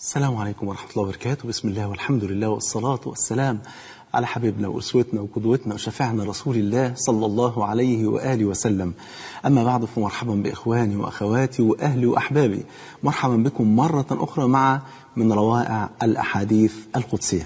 السلام عليكم ورحمة الله وبركاته بسم الله والحمد لله والصلاة والسلام على حبيبنا وأسوتنا وقدوتنا وشفيعنا رسول الله صلى الله عليه وآله وسلم أما بعد فمرحبا بإخواني وأخواتي وأهلي وأحبابي مرحبا بكم مرة أخرى مع من روائع الأحاديث القدسية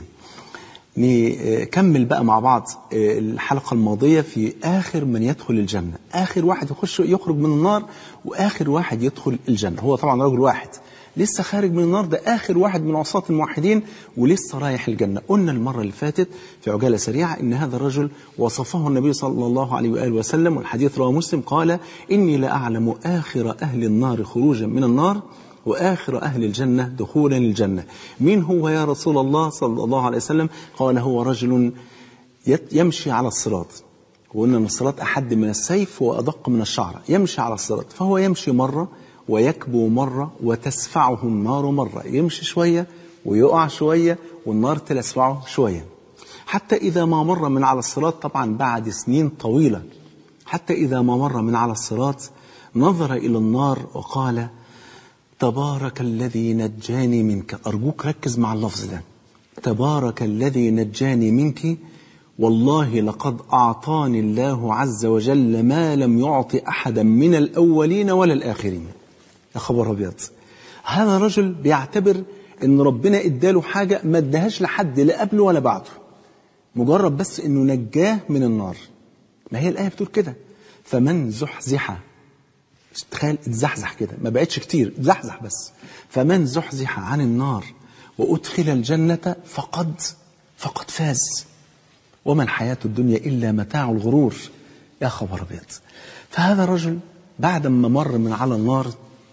نكمل بقى مع بعض الحلقة الماضية في آخر من يدخل الجنة آخر واحد يخش يخرج من النار وآخر واحد يدخل الجنة هو طبعا رجل واحد لسه خارج من النار ده آخر واحد من عصاة الموحدين ولسه رايح الجنة قلنا المرة اللي فاتت في عجالة سريعة إن هذا الرجل وصفه النبي صلى الله عليه وآله وسلم والحديث رواه مسلم قال إني لأعلم آخر أهل النار خروجا من النار وآخر أهل الجنة دخولا الجنة مين هو يا رسول الله صلى الله عليه وسلم قال هو رجل يمشي على الصراط وقلنا أن الصراط أحد من السيف وأدق من الشعر يمشي على الصراط فهو يمشي مرة ويكبو مرة وتسفعه النار مرة يمشي شوية ويقع شوية والنار تلسفعه شوية حتى إذا ما مر من على الصراط طبعا بعد سنين طويلة حتى إذا ما مر من على الصراط نظر إلى النار وقال تبارك الذي نجاني منك أرجوك ركز مع اللفظ ده تبارك الذي نجاني منك والله لقد أعطاني الله عز وجل ما لم يعط أحدا من الأولين ولا الآخرين يا خبر أبيض هذا رجل بيعتبر ان ربنا اداله حاجة ما اداهاش لحد لا قبله ولا بعده مجرد بس انه نجاه من النار ما هي الآية بتقول كده فمن زحزح تخيل اتزحزح كده ما بقتش كتير اتزحزح بس فمن زحزح عن النار وأدخل الجنة فقد فقد فاز وما الحياة الدنيا إلا متاع الغرور يا خبر أبيض فهذا الرجل بعد ما مر من على النار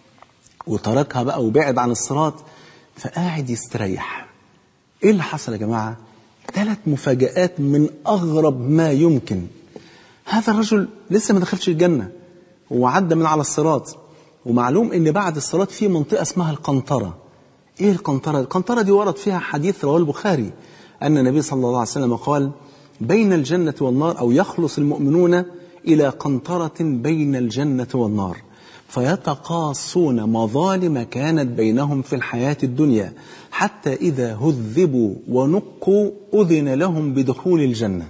وتركها بقى وبعد عن الصراط فقاعد يستريح ايه اللي حصل يا جماعة ثلاث مفاجآت من أغرب ما يمكن هذا الرجل لسه ما دخلش الجنة وعدى من على الصراط ومعلوم ان بعد الصراط في منطقة اسمها القنطرة ايه القنطرة القنطرة دي ورد فيها حديث رواه البخاري أن النبي صلى الله عليه وسلم قال بين الجنة والنار أو يخلص المؤمنون إلى قنطرة بين الجنة والنار فيتقاصون مظالم كانت بينهم في الحياة الدنيا حتى إذا هذبوا ونقوا أذن لهم بدخول الجنة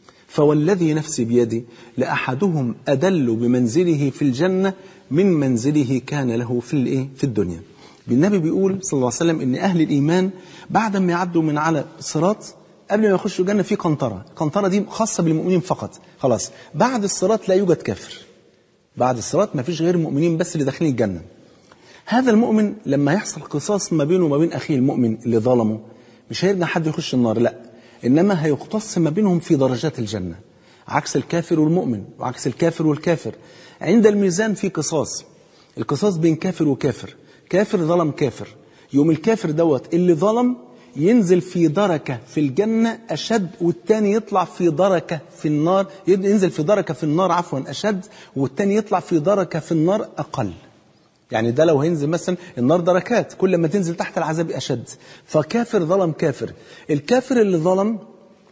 فوالذي نفسي بيدي لأحدهم أدل بمنزله في الجنة من منزله كان له في الإيه في الدنيا النبي بيقول صلى الله عليه وسلم إن أهل الإيمان بعد ما يعدوا من على الصراط قبل ما يخشوا الجنة في قنطرة القنطرة دي خاصة بالمؤمنين فقط خلاص بعد الصراط لا يوجد كافر بعد الصراط ما فيش غير المؤمنين بس اللي داخلين الجنة هذا المؤمن لما يحصل قصاص ما بينه وما بين أخيه المؤمن اللي ظلمه مش هيرجع حد يخش النار لا إنما هيقتص ما بينهم في درجات الجنة عكس الكافر والمؤمن وعكس الكافر والكافر عند الميزان في قصاص القصاص بين كافر وكافر كافر ظلم كافر يوم الكافر دوت اللي ظلم ينزل في دركة في الجنة أشد والتاني يطلع في دركة في النار ينزل في دركة في النار عفوا أشد والتاني يطلع في دركة في النار أقل يعني ده لو هينزل مثلا النار دركات كل ما تنزل تحت العذاب أشد فكافر ظلم كافر الكافر اللي ظلم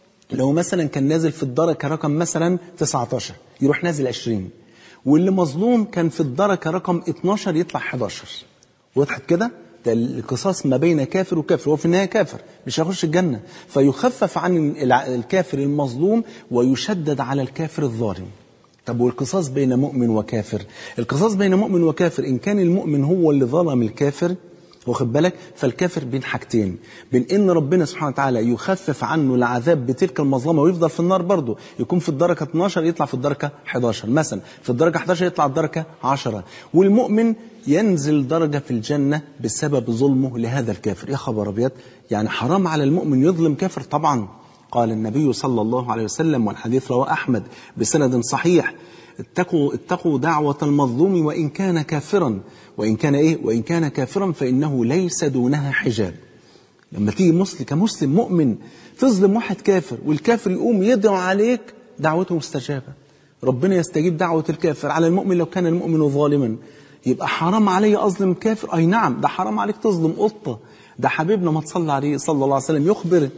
لو مثلا كان نازل في الدركة رقم مثلا 19 يروح نازل 20 واللي مظلوم كان في الدركة رقم 12 يطلع 11 وضحت كده ده القصاص ما بين كافر وكافر هو في النهاية كافر مش هيخش الجنة فيخفف عن الكافر المظلوم ويشدد على الكافر الظالم طب والقصاص بين مؤمن وكافر القصاص بين مؤمن وكافر إن كان المؤمن هو اللي ظلم الكافر واخد بالك فالكافر بين حاجتين بين ان ربنا سبحانه وتعالى يخفف عنه العذاب بتلك المظلمه ويفضل في النار برضه يكون في الدرجه 12 يطلع في الدرجه 11 مثلا في الدرجه 11 يطلع الدرجه 10 والمؤمن ينزل درجه في الجنه بسبب ظلمه لهذا الكافر يا خبر ابيض يعني حرام على المؤمن يظلم كافر طبعا قال النبي صلى الله عليه وسلم والحديث رواه احمد بسند صحيح اتقوا اتقوا دعوة المظلوم وإن كان كافرا وإن كان إيه وإن كان كافرا فإنه ليس دونها حجاب لما تيجي مسلم كمسلم مؤمن تظلم واحد كافر والكافر يقوم يدعو عليك دعوته مستجابة ربنا يستجيب دعوة الكافر على المؤمن لو كان المؤمن ظالما يبقى حرام علي أظلم كافر أي نعم ده حرام عليك تظلم قطة ده حبيبنا ما تصلى عليه صلى الله عليه وسلم يخبر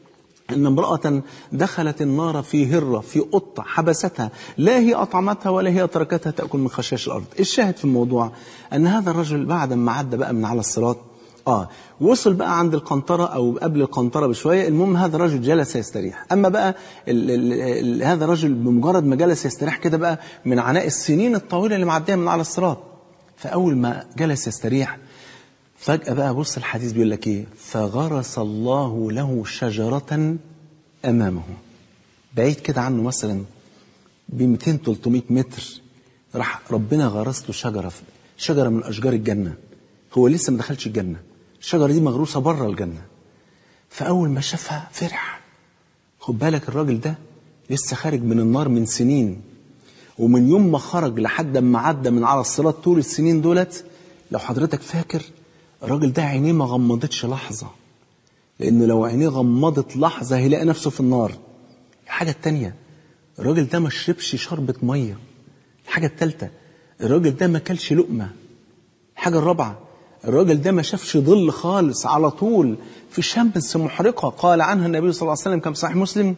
أن امرأة دخلت النار في هرة في قطة حبستها لا هي أطعمتها ولا هي تركتها تأكل من خشاش الأرض الشاهد في الموضوع أن هذا الرجل بعد ما عدى بقى من على الصراط اه وصل بقى عند القنطرة أو قبل القنطرة بشوية المهم هذا الرجل جلس يستريح أما بقى ال ال ال هذا الرجل بمجرد ما جلس يستريح كده بقى من عناء السنين الطويلة اللي معديها من على الصراط فأول ما جلس يستريح فجأة بقى بص الحديث بيقول لك إيه فغرس الله له شجرة أمامه بعيد كده عنه مثلا ب 200 300 متر راح ربنا غرس له شجرة شجرة من أشجار الجنة هو لسه ما دخلش الجنة الشجرة دي مغروسة بره الجنة فأول ما شافها فرح خد بالك الراجل ده لسه خارج من النار من سنين ومن يوم ما خرج لحد ما عدى من على الصراط طول السنين دولت لو حضرتك فاكر الراجل ده عينيه ما غمضتش لحظة لأنه لو عينيه غمضت لحظة هيلاقي نفسه في النار الحاجة التانية الراجل ده ما شربش شربة مية الحاجة التالتة الراجل ده ما كلش لقمة الحاجة الرابعة الراجل ده ما شافش ظل خالص على طول في شمس محرقة قال عنها النبي صلى الله عليه وسلم كما صحيح مسلم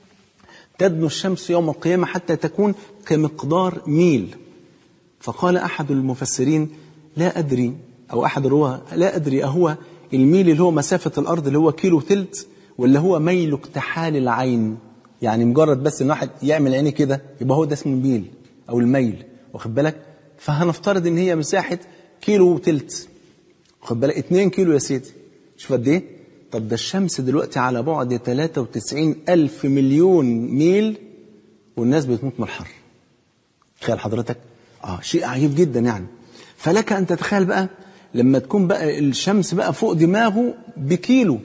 تدنو الشمس يوم القيامة حتى تكون كمقدار ميل فقال أحد المفسرين لا أدري أو أحد الرواه لا أدري أهو الميل اللي هو مسافة الأرض اللي هو كيلو تلت ولا هو ميل اكتحال العين يعني مجرد بس ان واحد يعمل عينيه كده يبقى هو ده اسمه الميل او الميل واخد بالك فهنفترض ان هي مساحه كيلو وتلت واخد بالك 2 كيلو يا سيدي شوف قد ايه طب ده الشمس دلوقتي على بعد 93 ألف مليون ميل والناس بتموت من الحر تخيل حضرتك اه شيء عجيب جدا يعني فلك ان تتخيل بقى لما تكون بقى الشمس بقى فوق دماغه بكيلو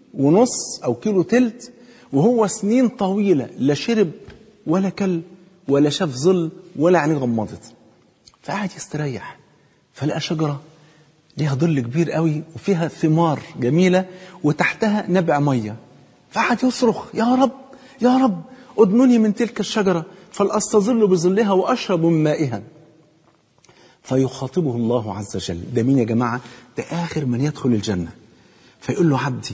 ونص او كيلو تلت وهو سنين طويلة لا شرب ولا كل ولا شاف ظل ولا عينيه غمضت فقعد يستريح فلقى شجرة ليها ظل كبير قوي وفيها ثمار جميلة وتحتها نبع مية فقعد يصرخ يا رب يا رب ادنني من تلك الشجرة فلأستظل بظلها وأشرب من مائها فيخاطبه الله عز وجل ده مين يا جماعة ده آخر من يدخل الجنة فيقول له عبدي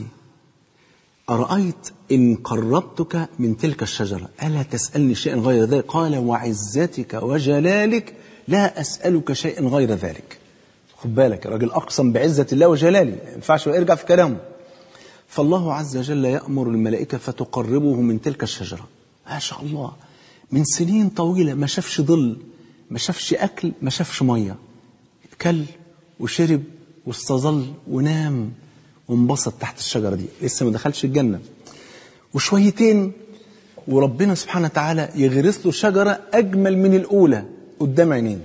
أرأيت إن قربتك من تلك الشجرة ألا تسألني شيئا غير ذلك قال وعزتك وجلالك لا أسألك شيئا غير ذلك خد بالك الراجل أقسم بعزة الله وجلاله ما ينفعش يرجع في كلامه فالله عز وجل يأمر الملائكة فتقربه من تلك الشجرة ما شاء الله من سنين طويلة ما شافش ظل ما شافش أكل ما شافش مية كل وشرب واستظل ونام وانبسط تحت الشجرة دي لسه ما دخلش الجنة وشويتين وربنا سبحانه وتعالى يغرس له شجرة أجمل من الأولى قدام عينين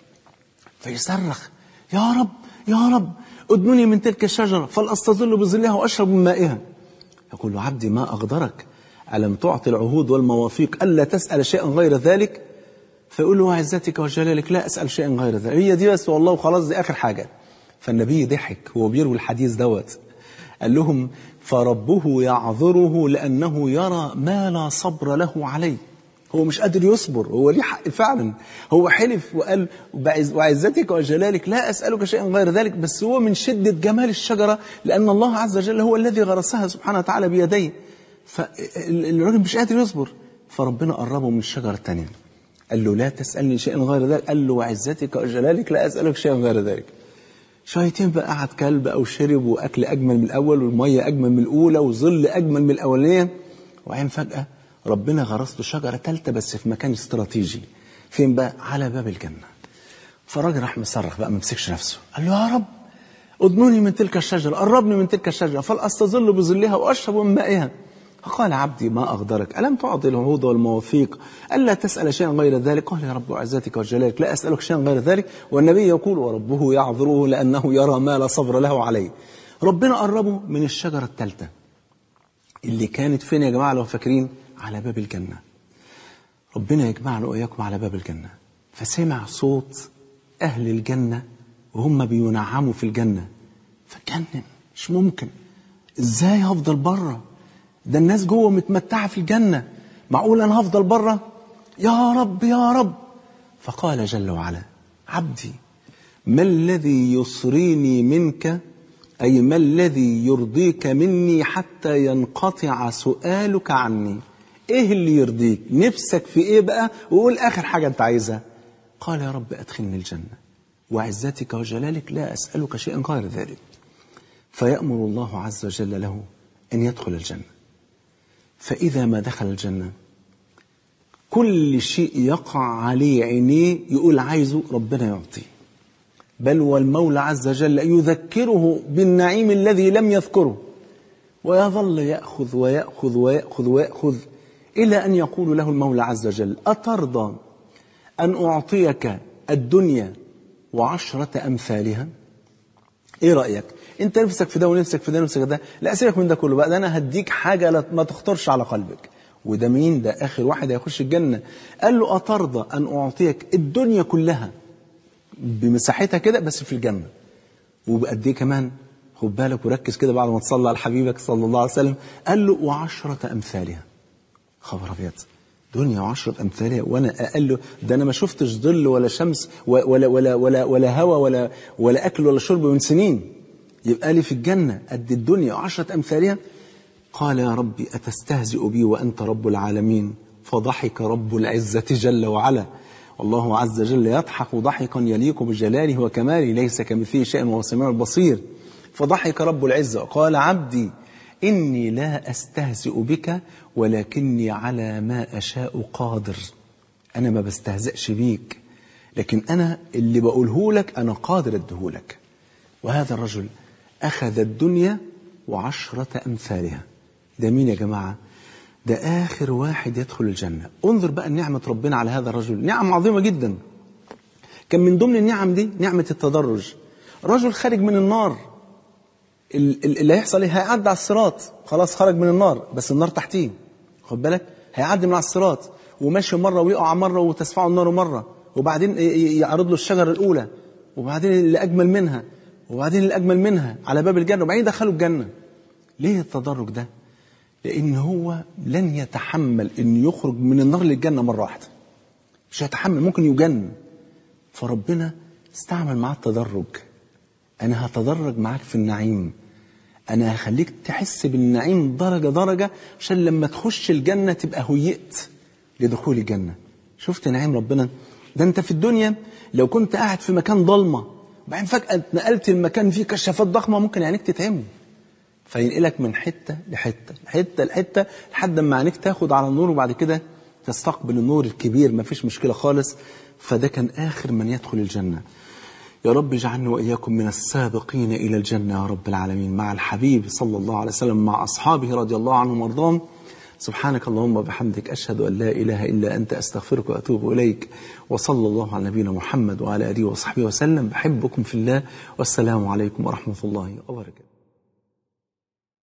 فيصرخ يا رب يا رب ادنني من تلك الشجرة فلأستظل بظلها وأشرب من مائها يقول له عبدي ما أغدرك ألم تعطي العهود والمواثيق ألا تسأل شيئا غير ذلك فيقول له وعزتك وجلالك لا أسأل شيئا غير ذلك هي دي بس والله وخلاص دي آخر حاجة فالنبي ضحك هو بيروي الحديث دوت قال لهم فربه يعذره لأنه يرى ما لا صبر له عليه هو مش قادر يصبر هو ليه حق فعلا هو حلف وقال وعزتك وجلالك لا أسألك شيئا غير ذلك بس هو من شدة جمال الشجرة لأن الله عز وجل هو الذي غرسها سبحانه وتعالى بيديه فالراجل مش قادر يصبر فربنا قربه من الشجرة الثانية قال له لا تسألني شيئا غير ذلك قال له وعزتك وجلالك لا أسألك شيئا غير ذلك شويتين بقى قعد كلب أو شرب وأكل أجمل من الأول والمية أجمل من الأولى وظل أجمل من الأولانية وبعدين فجأة ربنا غرس له شجرة ثالثة بس في مكان استراتيجي فين بقى على باب الجنة فالراجل راح مصرخ بقى ما مسكش نفسه قال له يا رب ادنوني من تلك الشجرة قربني من تلك الشجرة فلأستظل بظلها وأشرب من مائها فقال عبدي ما أغدرك ألم تعطي العهود والمواثيق ألا تسأل شيئا غير ذلك قال يا رب وعزتك وجلالك لا أسألك شيئا غير ذلك والنبي يقول وربه يعذره لأنه يرى ما لا صبر له عليه ربنا قربه من الشجرة الثالثة اللي كانت فين يا جماعة لو فاكرين على باب الجنة ربنا يجمعنا وإياكم على باب الجنة فسمع صوت أهل الجنة وهم بينعموا في الجنة فجنن مش ممكن ازاي هفضل بره ده الناس جوه متمتعة في الجنة معقول أنا هفضل بره يا رب يا رب فقال جل وعلا عبدي ما الذي يصريني منك أي ما الذي يرضيك مني حتى ينقطع سؤالك عني إيه اللي يرضيك نفسك في إيه بقى وقول آخر حاجة أنت عايزها قال يا رب أدخلني الجنة وعزتك وجلالك لا أسألك شيئا غير ذلك فيأمر الله عز وجل له أن يدخل الجنة فإذا ما دخل الجنة كل شيء يقع عليه عينيه يقول عايزه ربنا يعطيه بل والمولى عز وجل يذكره بالنعيم الذي لم يذكره ويظل يأخذ ويأخذ ويأخذ ويأخذ إلى أن يقول له المولى عز وجل أترضى أن أعطيك الدنيا وعشرة أمثالها إيه رأيك أنت نفسك في ده ونفسك في ده ونفسك في ده لا سيبك من ده كله بقى ده أنا هديك حاجة ما تخطرش على قلبك وده مين ده آخر واحد هيخش الجنة قال له أترضى أن أعطيك الدنيا كلها بمساحتها كده بس في الجنة وبقد إيه كمان خد بالك وركز كده بعد ما تصلى على حبيبك صلى الله عليه وسلم قال له وعشرة أمثالها خبر أبيض دنيا وعشرة أمثالها وأنا أقل ده أنا ما شفتش ظل ولا شمس ولا ولا ولا ولا هوا ولا ولا أكل ولا شرب من سنين يبقى لي في الجنة قد الدنيا وعشرة أمثالها قال يا ربي أتستهزئ بي وأنت رب العالمين فضحك رب العزة جل وعلا والله عز وجل يضحك ضحكا يليق بجلاله وكماله ليس كمثله شيء وهو السميع البصير فضحك رب العزة وقال عبدي إني لا أستهزئ بك ولكني على ما أشاء قادر أنا ما بستهزئش بيك لكن أنا اللي بقوله لك أنا قادر أدهولك وهذا الرجل أخذ الدنيا وعشرة أمثالها ده مين يا جماعة ده آخر واحد يدخل الجنة انظر بقى نعمة ربنا على هذا الرجل نعم عظيمة جدا كان من ضمن النعم دي نعمة التدرج رجل خارج من النار اللي هيحصل ايه هيعدي على الصراط خلاص خرج من النار بس النار تحتيه خد بالك هيعدي من على الصراط وماشي مره ويقع مره وتسفعه النار مره وبعدين يعرض له الشجره الاولى وبعدين اللي اجمل منها وبعدين اللي اجمل منها على باب الجنه وبعدين دخلوا الجنه ليه التدرج ده لان هو لن يتحمل ان يخرج من النار للجنه مره واحده مش هيتحمل ممكن يجن فربنا استعمل معاه التدرج انا هتدرج معاك في النعيم انا هخليك تحس بالنعيم درجه درجه عشان لما تخش الجنه تبقى هيئت لدخول الجنه شفت نعيم ربنا ده انت في الدنيا لو كنت قاعد في مكان ضلمه بعدين فجاه اتنقلت المكان فيه كشافات ضخمه ممكن عينيك تتعمي فينقلك من حته لحته حته لحته لحد ما عينيك تاخد على النور وبعد كده تستقبل النور الكبير ما فيش مشكله خالص فده كان اخر من يدخل الجنه يا رب اجعلني وإياكم من السابقين إلى الجنة يا رب العالمين مع الحبيب صلى الله عليه وسلم مع أصحابه رضي الله عنهم وارضاهم سبحانك اللهم وبحمدك أشهد أن لا إله إلا أنت أستغفرك وأتوب إليك وصلى الله على نبينا محمد وعلى آله وصحبه وسلم بحبكم في الله والسلام عليكم ورحمة الله وبركاته